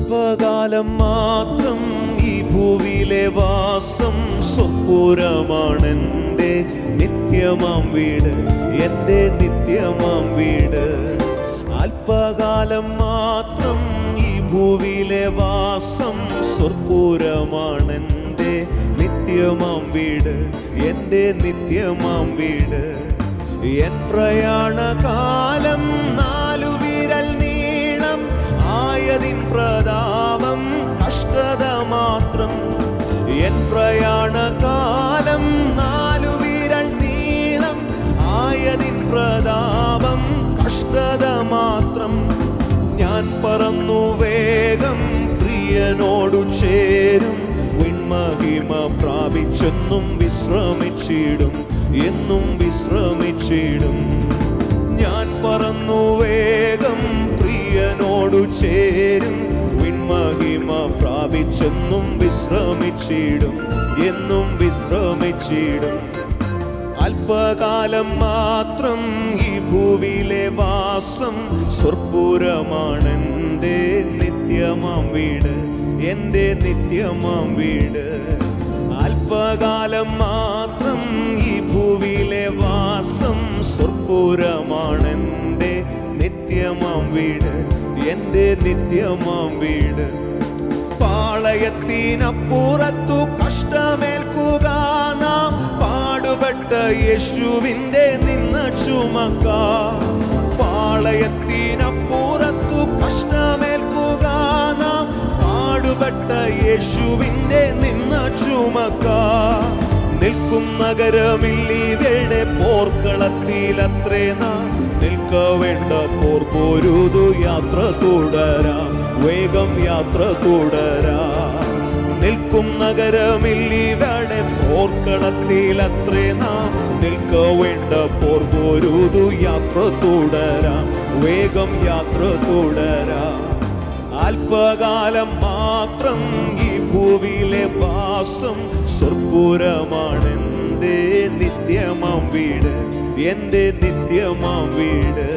അല്പകാലം മാത്രം ഈ ഭൂവിലെ വാസം സ്വപുരമാണെൻ്റെ നിത്യമാം വീട് എൻ്റെ നിത്യമാം വീട് അല്പകാലം മാത്രം ഈ ഭൂവിലെ വാസം സ്വർപ്പൂരമാണെൻ്റെ നിത്യമാം വീട് എൻ്റെ നിത്യമാം വീട് എൻ പ്രയാണകാലം നാലു വിരൽ നീളം ആയതിൻ പ്രതാപം കഷ്ടത മാത്രം എൻ പ്രയാണകാലം നാലു വിരൽ നീളം ആയതിൻ പ്രതാപം കഷ്ടത മാത്രം ഞാൻ പറന്നു വേഗം പ്രിയനോടു ചേരും വിൺമഹിമ പ്രാപിച്ചെന്നും വിശ്രമിച്ചിടും എന്നും വിശ്രമിച്ചിടും ഞാൻ പറന്നു വേഗം പ്രിയനോടു ചേരും വിൺമഹിമ പ്രാപിച്ചെന്നും വിശ്രമിച്ചിടും എന്നും വിശ്രമിച്ചിടും അല്പകാലം മാത്രം ഈ ഭൂവിലെ വാസം സ്വർപ്പൂരമാണെൻ്റെ നിത്യമാം വീട് എൻ്റെ നിത്യമാം വീട് അല്പകാലം മാത്രം ഈ ഭൂവിലെ വാസം സ്വർപ്പൂരമാണെൻ്റെ നിത്യമാം വീട് എൻ്റെ നിത്യമാം വീട് പാളയത്തിനപ്പുറത്തു കഷ്ടമേൽക്കുക നാം പാടുപെട്ട യേശുവിൻ്റെ നിന്ന ചുമക്ക പാളയത്തിനപ്പുറത്തു കഷ്ടമേൽക്കുക നാം പാടുപെട്ട യേശുവിൻ്റെ നിന്ന ചുമക്ക നിൽക്കും നഗരമില്ലിവയുടെ പോർക്കളത്തിലത്രേ നാം നിൽക്ക വേണ്ട പോർ പോരുതു യാത്ര തുടരാം വേഗം യാത്ര തുടരാം നിൽക്കും നഗരമില്ലിവയുടെ പോർക്കളത്തിലത്രേ നാം നിൽക്ക വേണ്ട പോർ പോരുതു യാത്ര തുടരാം വേഗം യാത്ര തുടരാം അല്പകാലം മാത്രം ഈ ഭൂവിലെ വാസം സ്വർപ്പുരമാണെൻ്റെ നിത്യമാം വീട് എൻ്റെ നിത്യമാം വീട്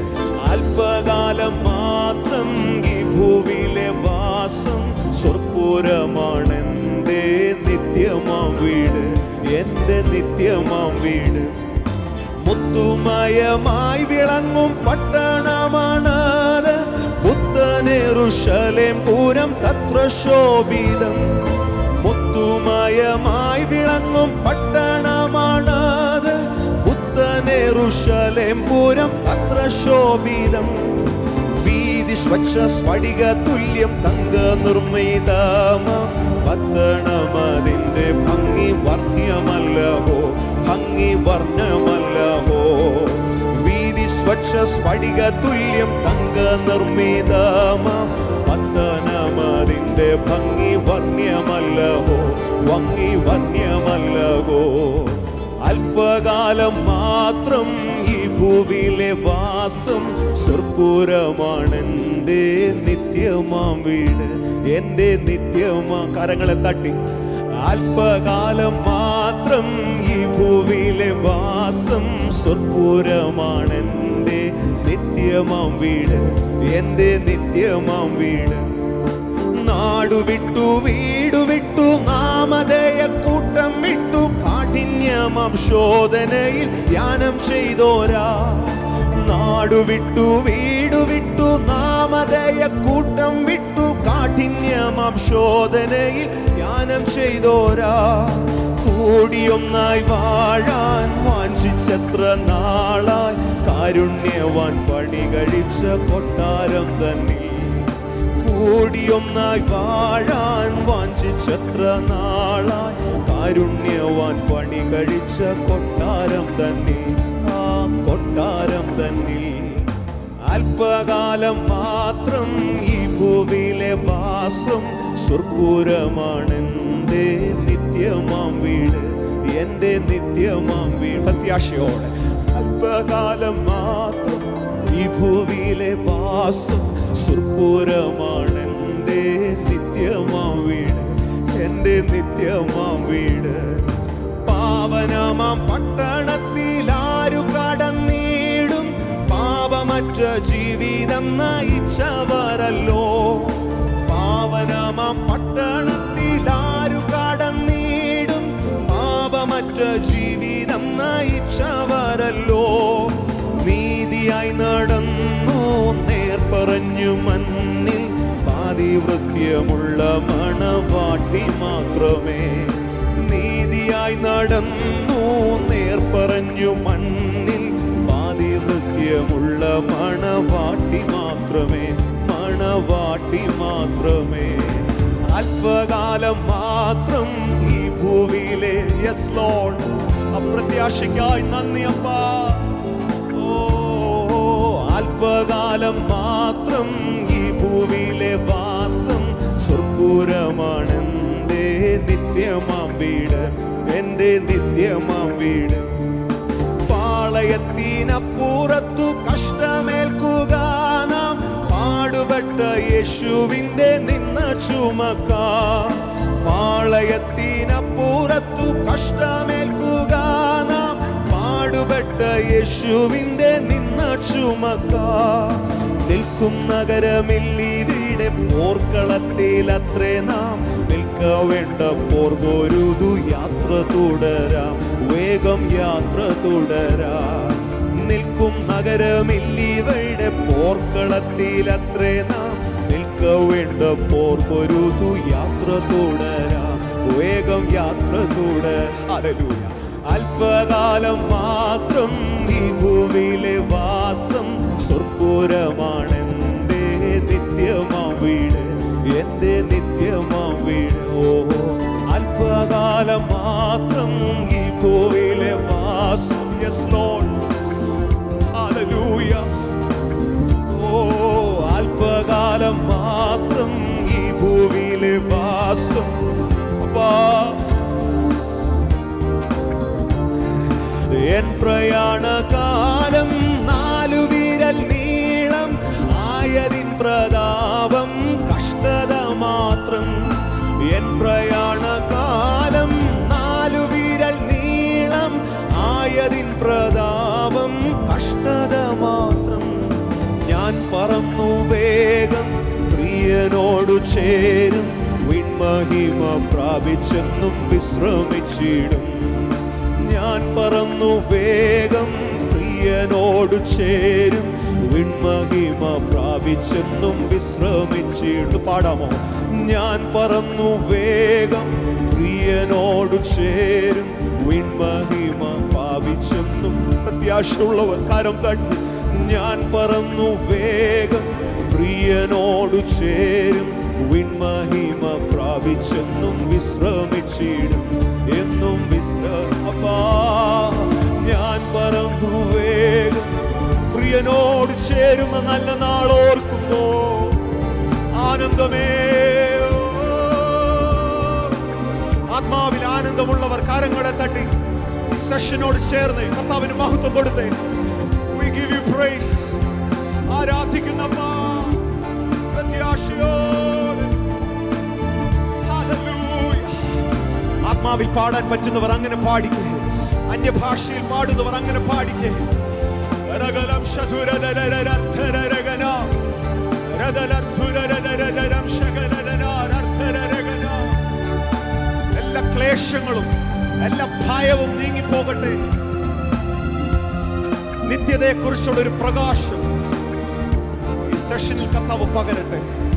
അല്പകാലം മാത്രം ഈ ഭൂവിലെ വാസം സ്വർപ്പുരമാണെൻ്റെ നിത്യമാം വീട് എൻ്റെ നിത്യമാം വീട് മുത്തുമയമായി വിളങ്ങും പട്ടണമാണത് പുത്തനെറുഷലേം പൂരം തത്ര ശോഭിതം മുത്തുമയമായി വിളങ്ങും പട്ടണമാണത് പുത്തനെറുഷലേം പൂരം തത്ര ശോഭിതം വീതി സ്വച്ഛ സ്ഫടിക തുല്യം തങ്ക നിർമ്മിതമ പത്തണമതിൻ്റെ ഭംഗി വർണ്യമല്ലഹോ ഭംഗി വർണ്ണമല്ലഹോ വീതി സ്വച്ഛ സ്ഫടിക തുല്യം തങ്ക നിർമ്മിതമ പത്തനമതിൻ്റെ ഭംഗി വർണ്യമല്ലഹോ ഭംഗി വർണ്യമല്ലഹോ അല്പകാലം മാത്രം ഈ ഭൂവിലെ വാസം സ്വർപ്പൂരമാണെൻ്റെ നിത്യമാം വീട് എൻ്റെ നിത്യമാ കരങ്ങളെ തട്ടി അല്പകാലം മാത്രം ഈ ഭൂവിലെ വാസം സ്വർപ്പൂരമാണെൻ്റെ നിത്യമാം വീട് എൻ്റെ നിത്യമാം വീട് നാടു വിട്ടു വീടു വിട്ടു നാമധേയ കൂട്ടം വിട്ടു കാഠിന്യമം ശോധനയിൽ ധ്യാനം ചെയ്തോരാ നാടു വിട്ടു വീടു വിട്ടു നാമധേയ കൂട്ടം വിട്ടു കാഠിന്യമം ശോധനയിൽ ധ്യാനം ചെയ്തോരാ കൂടിയൊന്നായി വാഴാൻ വാഞ്ചിച്ചത്ര നാളായി കാരുണ്യവാൻ പണി കഴിച്ച കൊട്ടാരം തന്നെ കൂടിയൊന്നായി വാഴാൻ വാഞ്ചിച്ചത്ര നാളായി കാരുണ്യവാൻ പണി കഴിച്ച കൊട്ടാരം തന്നെ ആ കൊട്ടാരം തന്നെ അല്പകാലം മാത്രം ഈ ഭൂവിലെ വാസം സ്വർപ്പൂരമാണെൻ്റെ നിത്യമാം വീട് എൻ്റെ നിത്യമാം വീട് പ്രത്യാശയോടെ അല്പകാലം മാത്രം ഈ ഭൂവിയിലെ വാസം സുർപ്പൂരമാണെൻ്റെ നിത്യമാം വീട് എൻ്റെ നിത്യമാം വീട് പാവനമാം പട്ടണത്തിൽ ആരു കടന്നീടും പാപമറ്റ ജീവിതം നയിച്ചവരല്ലോ പാതിവൃത്യമുള്ള മണവാട്ടി മാത്രമേ നീതിയായി നടന്നു നേർ പറഞ്ഞു മണ്ണിൽ പാതിവൃത്യമുള്ള മണവാട്ടി മാത്രമേ മണവാട്ടി മാത്രമേ അല്പകാലം മാത്രം ഈ ഭൂമിയിലെ യെസ് ലോഡ് അപ്രത്യാശയ്ക്കായി നന്ദി അപ്പാ ഓ അല്പകാലം മാത്രം ഈ ഭൂമിയിലെ വാസം സ്വർപ്പൂരമാണെന്റെ നിത്യമാം വീട് എന്റെ നിത്യമാം വീട് പാളയത്തിനപ്പുറത്തു കഷ്ടമേൽക്കുക നാം പാടുപെട്ട യേശുവിന്റെ നിന്ന ചുമക്കാം പാളയത്തിനപ്പുറത്തു കഷ്ടമേൽക്കുക നാം പാടുപെട്ട യേശുവിന്റെ നിന്ന ചുമക്കാം നിൽക്കും നഗരമില്ലിവിടെ പോർക്കളത്തിൽ അത്രേ നാം നിൽക്ക വേണ്ട പോർഗോരുതു യാത്ര തുടരാം വേഗം യാത്ര തുടരാം നിൽക്കും നഗരമില്ലിവയുടെ പോർക്കളത്തിൽ അത്രേ നാം നിൽക്ക വേണ്ട പോർഗൊരുതു യാത്ര തുടരാം വേഗം യാത്ര തുടരാം അല്പകാലം മാത്രം ഈ ഭൂമിയിലെ വാസം സ്വർപ്പൂരമാണെന്റെ നിത്യമാം വീട് എന്റെ നിത്യമാം വീട് ഓ അല്പകാലം മാത്രം ഈ ഭൂമിയിലെ വാസം യെസ് ലോഡ് ഹല്ലേലൂയ ഓ അല്പകാലം മാത്രം ഈ ഭൂമിയിലെ വാസം അപ്പാ എൻ പ്രയാണകാലം നാലു വിരൽ നീളം ആയതിൻ പ്രതാപം കഷ്ടത മാത്രം എൻ പ്രയാണകാലം നാലു വിരൽ നീളം ആയതിൻ പ്രതാപം കഷ്ടത മാത്രം ഞാൻ പറന്നു വേഗം പ്രിയനോടു ചേരും വിൺമഹിമ പ്രാപിച്ചെന്നും വിശ്രമിച്ചിടും ഞാൻ പറന്നു വേഗം പ്രിയനോടു ചേരും വിൺമഹിമ പ്രാപിച്ചെന്നും വിശ്രമിച്ചിട്ട് പാടാമോ ഞാൻ പറന്നു വേഗം പ്രിയനോടു ചേരും വിൺമഹിമ പ്രാപിച്ചെന്നും പ്രത്യാശയുള്ളവർ കരം തട്ടി ഞാൻ പറന്നു വേഗം പ്രിയനോടു ചേരും വിൺമഹിമ പ്രാപിച്ചെന്നും വിശ്രമിച്ചിടും എന്നും വിശ്രമപ്പാ ഞാൻ പറന്നു വേഗം പ്രിയനോട് ചേരുന്ന നല്ല നാളോർക്കുമ്പോ ആനന്ദമേ ആത്മാവിൽ ആനന്ദമുള്ളവർ കരങ്ങളെ തട്ടി ഈ സെഷനോട് ചേർന്ന് കർത്താവിന് മഹത്വം കൊടുത്തേ We give you praise. ആരാധിക്കുന്നപ്പാ പ്രത്യാശയോടെ Hallelujah. ആത്മാവിൽ പാടാൻ പറ്റുന്നവർ അങ്ങനെ പാടിക്കേ അന്യഭാഷയിൽ പാടുന്നവർ അങ്ങനെ പാടിക്കേ രഗലം ശതുരദരരരർത്ഥരരഗന. രദലർത്ഥുരരദരദരം ശകലലനാരർത്ഥരരഗന. എല്ലാ ക്ലേശങ്ങളും എല്ലാ ഭയവും നീങ്ങിപ്പോകട്ടെ നിത്യതയെക്കുറിച്ചുള്ള ഒരു പ്രകാശം ഈ സെഷനിൽ കർത്താവ് പകരട്ടെ